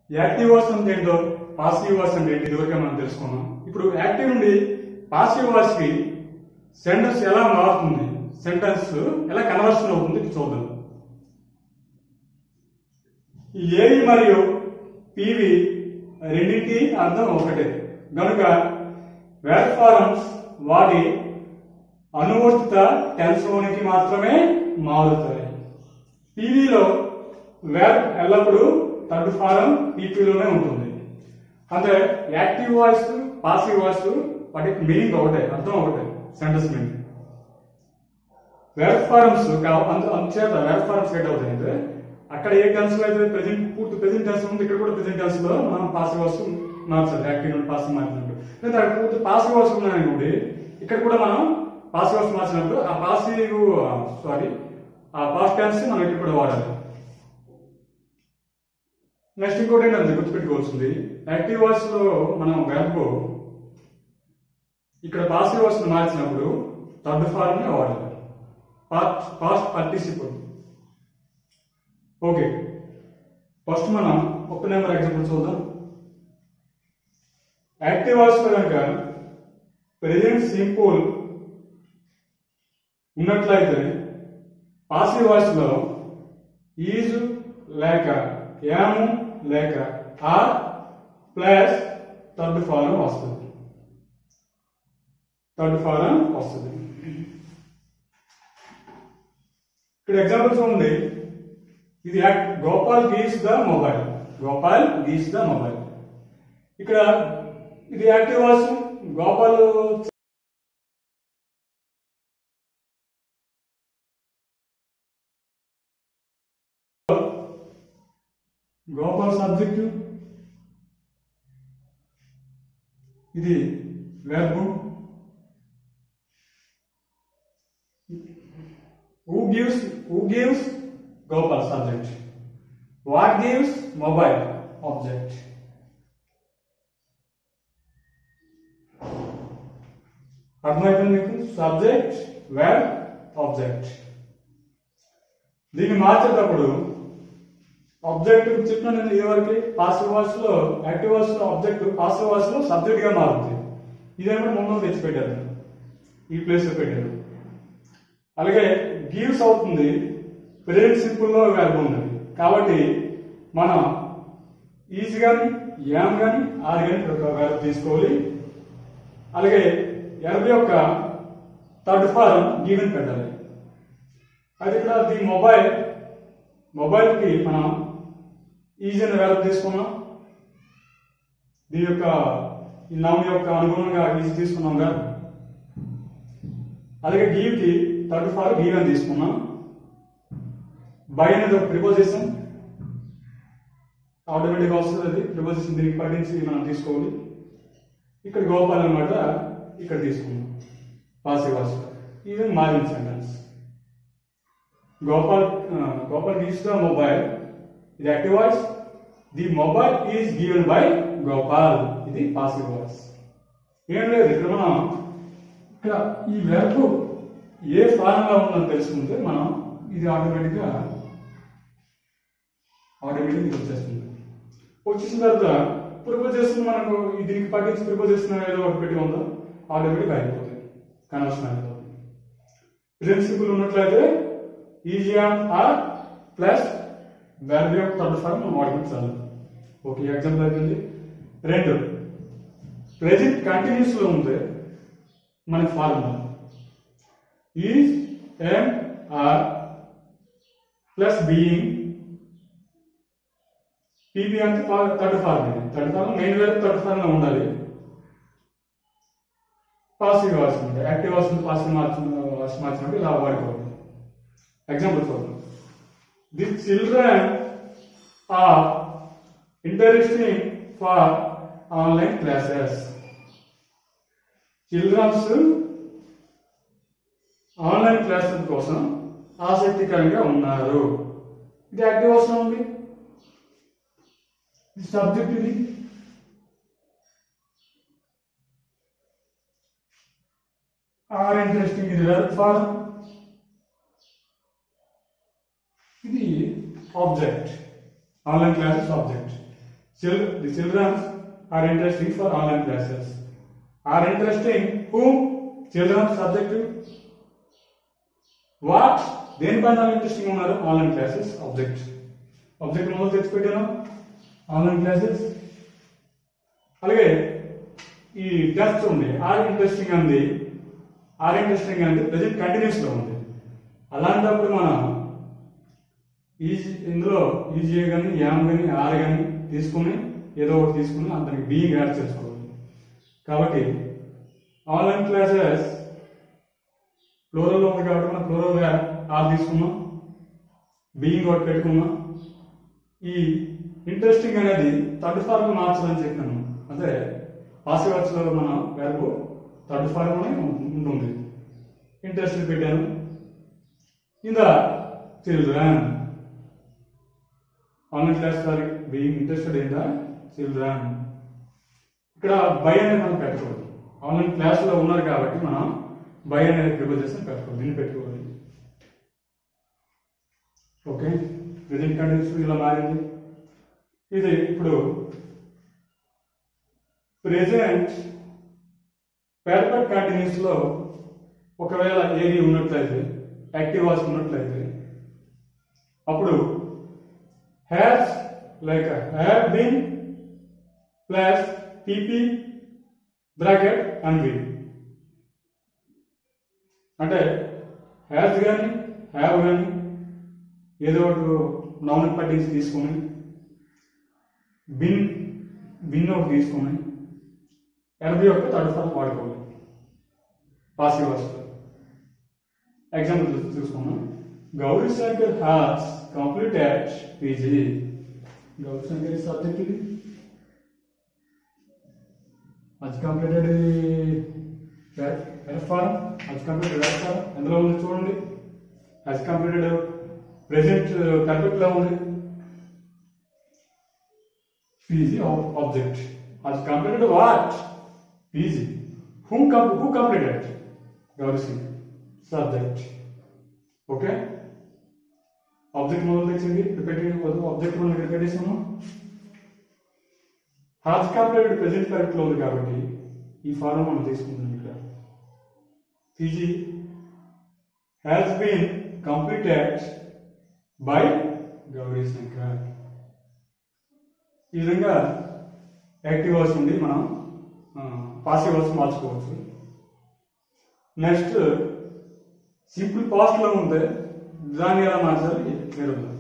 Active voice అంటే ఏంటో passive voice అంటే ఏంటి ఇదివరకే మనం తెలుసుకున్నాం ఇప్పుడు యాక్టివ్ నుండి పాసివ్ వాయిస్ కి సెంటెన్స్ ఎలా మారుతుంది సెంటెన్స్ ఎలా కన్వర్షన్ అవుతుంది ఇది చూద్దాం ఈ ఏవి మరియు పివి రెండింటి అర్థం ఒకటే కనుక వేర్ ఫారమ్స్ వాటి అనువర్తిత టెన్స్లోనికి మాత్రమే మారుతాయి పీవీలో వేర్ ఎల్లప్పుడూ థర్డ్ ఫారం పీపీలోనే ఉంటుంది అంటే యాక్టివ్ వాయిస్ పాసివ్ వాయిస్ వాటి మీనింగ్ ఒకటే అర్థం ఒకటే సెంటెన్స్ మీనింగ్ వేర్ ఫారమ్స్ అందుచేత వేర్ ఫారమ్స్ ఎట్ అవుతాయంటే అక్కడ ఏ టెన్స్ లో అయితే ప్రెసెంట్ పూర్తి ప్రెసెంట్ టెన్స్ ఉంది ఇక్కడ కూడా ప్రెసెంట్ టెన్స్ లో మనం పాసివ్ వాయిస్ మార్చాలి యాక్టివ్ నుండి పాసివ్ మార్చినట్టు లేదా అక్కడ పూర్తి పాసివ్ వాయిస్ ఉన్నాయనుకోండి ఇక్కడ కూడా మనం పాసివ్ వాయిస్ మార్చినప్పుడు ఆ పాసివ్ సారీ ఆ పాస్ట్ టెన్స్ మనం ఇక్కడ కూడా వాడాలి నెక్స్ట్ ఇంకోటి ఏంటంటే గుర్తుపెట్టుకోవాల్సింది యాక్టివ్ వాయిస్ లో మనం వెర్బ్ ఇక్కడ పాసివ్ వాయిస్ మార్చినప్పుడు థర్డ్ ఫార్మ్ ని వాడాలి past past participle okay first మనం ఒక నెంబర్ ఎగ్జాంపుల్ చూద్దాం యాక్టివ్ వాయిస్ లో కనుక ప్రెజెంట్ సింపుల్ ఉన్నట్లయితే పాసివ్ వాయిస్ లో ఈజ్ లేక యాము లేక ఆర్ ప్లస్ థర్డ్ ఫారం వస్తుంది థర్డ్ ఫారం వస్తుంది ఇక్కడ ఎగ్జాంపుల్ చూడండి ఇది యాక్- Gopal gives the mobile Gopal gives the mobile ఇక్కడ ఇది active voice Gopal Gopal subject ఇది verb who gives who gives Gopal subject what gives mobile object అర్థమైపోయింది మీకు సబ్జెక్ట్ వెర్బ్ ఆబ్జెక్ట్ దీన్ని మార్చేటప్పుడు ఆబ్జెక్ట్ చెప్పిన నేను ఇదివరకు పాసివ్ వాయిస్ లో యాక్టివ్ వాయిస్ లో ఆబ్జెక్ట్ పాసివ్ వాయిస్ లో సబ్జెక్ట్ గా మారుతుంది ఇదేమో ముందు తెచ్చి పెట్టారు ఈ ప్లేస్ లో పెట్టారు అలాగే గివ్స్ అవుతుంది ప్రెజెంట్ సింపుల్ లో వెర్బ్ ఉన్నది కాబట్టి మనం ఈజ్ కానీ యామ్ కానీ ఆర్ కానీ ఒక వెర్బ్ తీసుకోవాలి అలాగే ఎర్బ్ యొక్క థర్డ్ ఫారం గివెన్ పెట్టాలి అది ఇక్కడ ది మొబైల్ మొబైల్ కి మనం ఈజీ అనే వెర్బ్ తీసుకున్నాం దీని యొక్క ఈ నౌన్ యొక్క అనుగుణంగా ఈజీ తీసుకున్నాం వెర్బ్ అలాగే గివ్ కి థర్డ్ ఫార్ గివ్ అని తీసుకున్నాం బై అనేది ఒక ప్రిపోజిషన్ ఆటోమేటిక్ వస్తుంది అది ప్రిపోజిషన్ దీనికి పట్టించి మనం తీసుకోవాలి ఇక్కడ గోపాల్ అనమాట ఇక్కడ తీసుకున్నాం పాసివ్ వాస్ ఇది మారిన sentence Gopal Gopal gives the mobile ఇది active voice the mobile is given by Gopal ఇది పాసివ్ వాయిస్ ఏం లేదు ఇక్కడ మనం ఇక్కడ ఈ వెర్బ్ ఏ ఫారంలో ఉందని తెలుసుకుంటే మనం ఇది ఆటోమేటిక్గా ఆటోమేటిక్ వచ్చేస్తుంది వచ్చేసిన తర్వాత ప్రిపోజ్ చేస్తుంది మనకు ఈ దీనికి పట్టించి ప్రిపోజ్ చేస్తున్న ఏదో ఒకటి పెట్టి ఉందో ఆటోమేటిక్ అయిపోతుంది కన్వర్షన్ అయిపోతుంది ప్రిన్సిపల్ ఉన్నట్లయితే is am are plus value of third form మనం వాడుకుంటాం ఓకే ఎగ్జాంపుల్ అయిపోయింది రెండు ప్రెజెంట్ కంటిన్యూస్ లో ఉంది మన formula is am are plus being PP అంటే థర్డ్ ఫార్మ్ ఇది థర్డ్ ఫార్మ్ మెయిన్ వేరే థర్డ్ ఫార్మ్ లో ఉండాలి పాసివ్ వాయిస్ ఉంది యాక్టివ్ వాయిస్ ఉంది పాసివ్ మార్చి వాయిస్ మార్చినప్పుడు ఇలా వాడుకోవాలి ఎగ్జాంపుల్ చూద్దాం the children are interesting for online classes children's online classes కోసం ఆసక్తికరంగా ఉన్నారు ఇది యాక్టివ్ అవసరం ఉంది ఇది సబ్జెక్ట్ ఇది ఆర్ ఇంట్రెస్టింగ్ ఇది వెర్బ్ ఫార్ ఇది object online classes object Chil- the children are interesting for online classes. Are interesting whom? Children subjective. What దేనిపైన ఇంట్రెస్టింగ్ ఉన్నారు ఆన్లైన్ క్లాసెస్ ఆబ్జెక్ట్ ఆబ్జెక్ట్ మొదలు తెచ్చిపెట్టాను ఆన్లైన్ క్లాసెస్ అలాగే ఈ టెస్ట్ ఉంది ఆర్ ఇంట్రెస్టింగ్ అంది ఆర్ ఇంట్రెస్టింగ్ అంది ప్రజెంట్ కంటిన్యూస్ లో ఉంది అలాంటప్పుడు మనం ఈజీ ఇందులో ఈజీ కానీ యామ్ కానీ ఆర్ కానీ తీసుకుని ఏదో ఒకటి తీసుకుని అతనికి బీయింగ్ యాడ్ చేసుకోవాలి కాబట్టి ఆన్లైన్ క్లాసెస్ ఫ్లోరల్ ఉంది కాబట్టి మనం ఫ్లోరల్ ఆర్ తీసుకున్నాం బీయింగ్ ఒకటి పెట్టుకున్నాం ఈ ఇంట్రెస్టింగ్ అనేది థర్డ్ ఫార్మ్ మార్చాలని చెప్పాను అంటే పాసివ్ వర్డ్స్ లో మన వెర్బ్ థర్డ్ ఫార్మ్ ఉంటుంది ఇంట్రెస్ట్ పెట్టాను in the children online class are being interested in the children ఇక్కడ బై అనేది మనం పెట్టకూడదు ఆన్లైన్ క్లాస్ లో ఉన్నారు కాబట్టి మనం బై అనేది ప్రిపోజిషన్ పెట్టుకోవాలి దీన్ని పెట్టుకోవాలి ఓకే ప్రెజెంట్ కండిషన్ ఇలా మారింది ఇది ఇప్పుడు ప్రెజెంట్ పెర్ఫెక్ట్ కంటిన్యూస్ లో ఒకవేళ ఏది ఉన్నట్లయితే యాక్టివ్ వాస్ ఉన్నట్లయితే అప్పుడు has like have been plus PP bracket and be అంటే హ్యాస్ కానీ హ్యావ్ కానీ ఏదో ఒకటి నౌన్ పట్టించి తీసుకుని బిన్ బిన్ ఒకటి తీసుకుని ఎనభై యొక్క థర్డ్ ఫార్మ్ వాడుకోవాలి పాసివ్ వర్స్ ఎగ్జాంపుల్ చూసుకున్నాం Gauri Shankar has completed PG Gauri Shankar subject ఇది అది కంప్లీటెడ్ వెర్ ఫారం అది కంప్లీటెడ్ వెర్ ఫారం ఎందులో ఉంది చూడండి అది కంప్లీటెడ్ ప్రెసెంట్ పర్ఫెక్ట్ లో ఉంది పీజీ ఆబ్జెక్ట్ అది completed what PG who come who completed Gauri Singh subject okay object మొదలు తెచ్చింది రిపీట్ ఆబ్జెక్ట్ మనం రిపీట్ చేసాము హాజ్ కంప్లీటెడ్ ప్రెసెంట్ పర్ఫెక్ట్ లో ఉంది కాబట్టి ఈ ఫారం మనం తీసుకుంటాం ఇక్కడ PG has been completed by Gauri Shankar ఈ విధంగా యాక్టివ్ వర్స్ నుండి మనం పాసివ్ వర్స్ మార్చుకోవచ్చు నెక్స్ట్ సింపుల్ పాస్ట్ లో ఉంటే దాన్ని ఎలా మార్చాలి మీరు